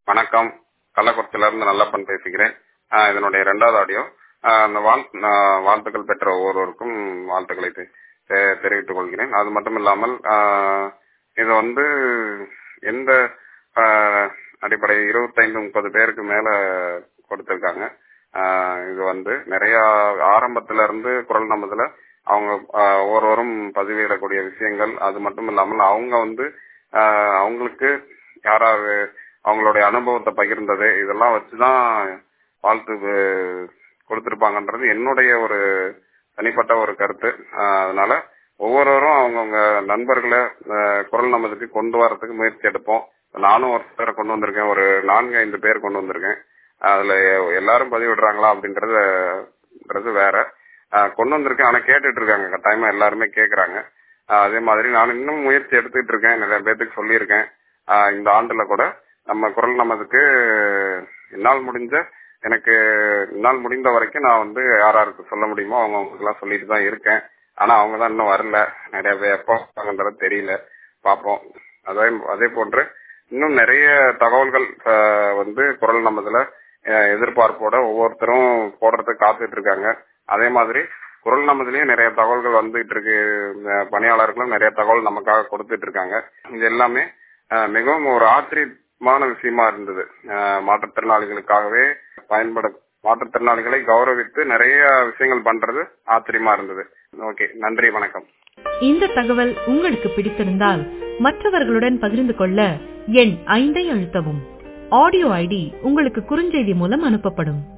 வணக்கம் கள்ளக்குறிச்சியில இருந்து நல்லப்பன் பேசுகிறேன் ஆஹ் இதனுடைய இரண்டாவது ஆடியோ ஆஹ் அந்த வாழ் ஆஹ் வாழ்த்துக்கள் பெற்ற ஒவ்வொருவருக்கும் வாழ்த்துக்களை தெ- தெ- தெரிவித்துக் கொள்கிறேன் அது மட்டும் இல்லாமல் ஆஹ் இது வந்து எந்த ஆஹ் அடிப்படை இருபத்தைந்து முப்பது பேருக்கு மேல கொடுத்திருக்காங்க ஆஹ் இது வந்து நிறைய ஆரம்பத்துல இருந்து குரல் நமதுல அவங்க ஆஹ் ஒவ்வொருவரும் பதிவிடக்கூடிய விஷயங்கள் அது மட்டும் இல்லாமல் அவங்க வந்து ஆஹ் அவங்களுக்கு யாராவது அவங்களுடைய அனுபவத்தை பகிர்ந்தது இதெல்லாம் வச்சுதான் வாழ்த்து வு- கொடுத்திருப்பாங்கன்றது என்னுடைய ஒரு தனிப்பட்ட ஒரு கருத்து ஆஹ் அதனால ஒவ்வொருவரும் அவங்கவுங்க நண்பர்களை ஆஹ் குரல் நமதுக்கு கொண்டு வரதுக்கு முயற்சி எடுப்போம் நானும் ஒருத்தரை கொண்டு வந்திருக்கேன் ஒரு நான்கு ஐந்து பேர் கொண்டு வந்திருக்கேன் அதுல எல்லாரும் பதிவிடுறாங்களா அப்படின்றது வேற ஆஹ் கொண்டு வந்திருக்கேன் ஆனா கேட்டுட்டு இருக்காங்க கட்டாயமா எல்லாருமே கேக்குறாங்க ஆஹ் அதே மாதிரி நான் இன்னும் முயற்சி எடுத்துட்டு இருக்கேன் நிறைய பேர்த்துக்கு சொல்லியிருக்கேன் ஆஹ் இந்த ஆண்டுல கூட நம்ம குரல் நமதுக்கு என்னால் முடிஞ்ச எனக்கு என்னால் முடிந்த வரைக்கும் நான் வந்து யார் யாருக்கு சொல்ல முடியுமோ அவங்களுக்கு எல்லாம் சொல்லிட்டு தான் இருக்கேன் ஆனா அவங்க தான் இன்னும் வரல நிறைய பேர் எப்போ வருவாங்கன்றது தெரியல பார்ப்போம் அதே அதே போன்று இன்னும் நிறைய தகவல்கள் ஆஹ் வந்து குரல் நமதுல ஆஹ் எதிர்பார்ப்போட ஒவ்வொருத்தரும் போடுறதுக்கு காத்துட்டு இருக்காங்க அதே மாதிரி குரல் நமதுலயும் நிறைய தகவல்கள் வந்துட்டு இருக்கு ஆஹ் பணியாளர்களும் நிறைய தகவல் நமக்காக கொடுத்துட்டு இருக்காங்க இது எல்லாமே ஆஹ் மிகவும் ஒரு ஆச்சரியமான விஷயமா இருந்தது ஆஹ் மாற்றுத்திறனாளிகளுக்காகவே பயன்பட மாற்றுத்திறனாளிகளை கௌரவித்து நிறைய விஷயங்கள் பண்றது ஆச்சரியமா இருந்தது ஓகே நன்றி வணக்கம் இந்த தகவல் உங்களுக்கு பிடித்திருந்தால் மற்றவர்களுடன் பகிர்ந்து கொள்ள எண் ஐந்தை அழுத்தவும் ஆடியோ ஐடி உங்களுக்கு குறுஞ்செய்தி மூலம் அனுப்பப்படும்